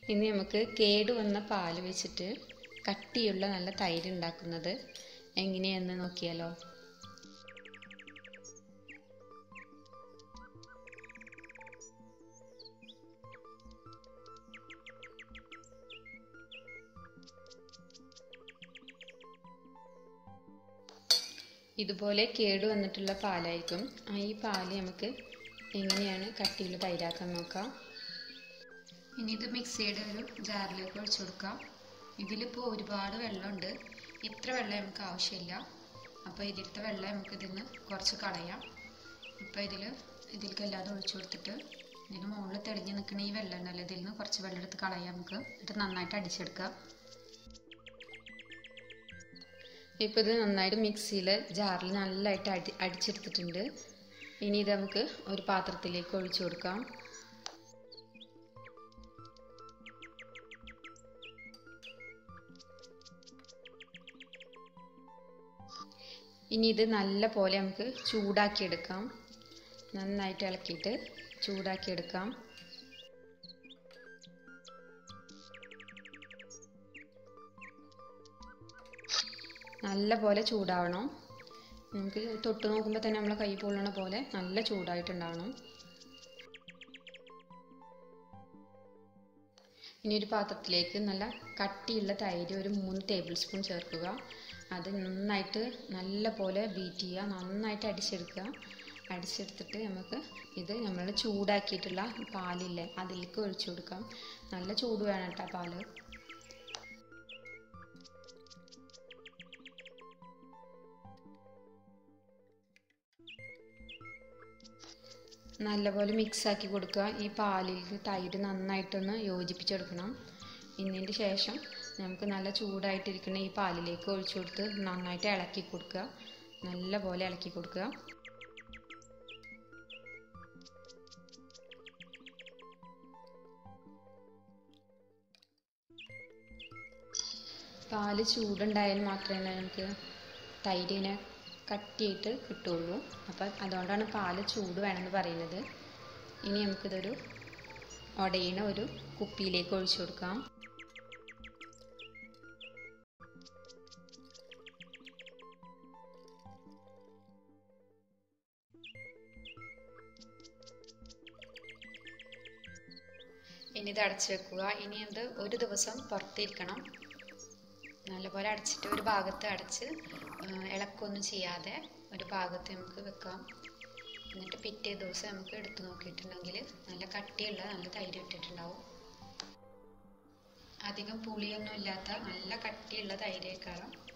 ഇനി നമുക്ക് കേട് വന്ന പാല് വെച്ചിട്ട് കട്ടിയുള്ള നല്ല തൈര് ഉണ്ടാക്കുന്നത് എങ്ങനെയാണെന്ന് നോക്കിയാലോ ഇതുപോലെ കേട് വന്നിട്ടുള്ള പാലായിരിക്കും ആ ഈ പാല് നമുക്ക് എങ്ങനെയാണ് കട്ടിയുള്ള തൈരാക്കാൻ നോക്കാം ഇനി ഇത് മിക്സിയുടെ ഒരു ജാറിലേക്ക് ഒഴിച്ചു കൊടുക്കാം ഇതിലിപ്പോൾ ഒരുപാട് വെള്ളമുണ്ട് ഇത്ര വെള്ളം നമുക്ക് ആവശ്യമില്ല അപ്പോൾ ഇതിലത്തെ വെള്ളം നമുക്ക് ഇതിന്ന് കുറച്ച് കളയാം ഇപ്പോൾ ഇതിൽ ഇതിലേക്ക് എല്ലാതും ഒഴിച്ചു കൊടുത്തിട്ട് ഇതിന് മുകളിൽ തെളിഞ്ഞ് നിൽക്കുന്ന ഈ വെള്ളം ഉണ്ടല്ലോ ഇതിൽ നിന്ന് കുറച്ച് വെള്ളം എടുത്ത് കളയാം നമുക്ക് ഇത് നന്നായിട്ട് അടിച്ചെടുക്കാം ഇപ്പോൾ ഇത് നന്നായിട്ട് മിക്സിയിൽ ജാറിൽ നല്ലതായിട്ട് അടി അടിച്ചെടുത്തിട്ടുണ്ട് ഇനി ഇത് നമുക്ക് ഒരു പാത്രത്തിലേക്ക് ഒഴിച്ചു കൊടുക്കാം ഇനി ഇത് നല്ല പോലെ നമുക്ക് ചൂടാക്കിയെടുക്കാം നന്നായിട്ട് ഇളക്കിയിട്ട് ചൂടാക്കിയെടുക്കാം നല്ല പോലെ ചൂടാവണം നമുക്ക് തൊട്ട് നോക്കുമ്പോൾ തന്നെ നമ്മളെ കൈ പൊള്ളണ പോലെ നല്ല ചൂടായിട്ടുണ്ടാവണം ഇനി ഒരു പാത്രത്തിലേക്ക് നല്ല കട്ടിയുള്ള തൈര് ഒരു മൂന്ന് ടേബിൾ സ്പൂൺ ചേർക്കുക അത് നന്നായിട്ട് നല്ല പോലെ ബീറ്റ് ചെയ്യുക നന്നായിട്ട് അടിച്ചെടുക്കുക അടിച്ചെടുത്തിട്ട് നമുക്ക് ഇത് നമ്മൾ ചൂടാക്കിയിട്ടുള്ള പാലില്ലേ അതിലേക്ക് ഒഴിച്ചു കൊടുക്കാം നല്ല ചൂട് വേണം കേട്ടോ പാല് നല്ലപോലെ മിക്സ് ആക്കി കൊടുക്കുക ഈ പാലിൽ തൈര് നന്നായിട്ടൊന്ന് യോജിപ്പിച്ചെടുക്കണം ഇതിൻ്റെ ശേഷം നമുക്ക് നല്ല ചൂടായിട്ടിരിക്കുന്ന ഈ പാലിലേക്ക് ഒഴിച്ചു കൊടുത്ത് നന്നായിട്ട് ഇളക്കി കൊടുക്കുക നല്ലപോലെ ഇളക്കി കൊടുക്കുക പാല് ചൂടുണ്ടായാൽ മാത്രമേ നമുക്ക് തൈരിനെ കട്ടിയായിട്ട് കിട്ടുള്ളൂ അപ്പം അതുകൊണ്ടാണ് പാല് ചൂട് വേണമെന്ന് പറയുന്നത് ഇനി നമുക്കിതൊരു ഉടയണ ഒരു കുപ്പിയിലേക്ക് ഒഴിച്ചു കൊടുക്കാം ഇനി ഇത് അടച്ചു വെക്കുക ഇനി ഇത് ഒരു ദിവസം പുറത്തിരിക്കണം നല്ലപോലെ അടച്ചിട്ട് ഒരു ഭാഗത്ത് അടച്ച് ഇളക്കൊന്നും ചെയ്യാതെ ഒരു ഭാഗത്ത് നമുക്ക് വെക്കാം എന്നിട്ട് പിറ്റേ ദിവസം നമുക്ക് എടുത്തു നോക്കിയിട്ടുണ്ടെങ്കിൽ നല്ല കട്ടിയുള്ള നല്ല തൈര് ഇട്ടിട്ടുണ്ടാവും അധികം പുളിയൊന്നും ഇല്ലാത്ത നല്ല കട്ടിയുള്ള തൈരേക്കാളും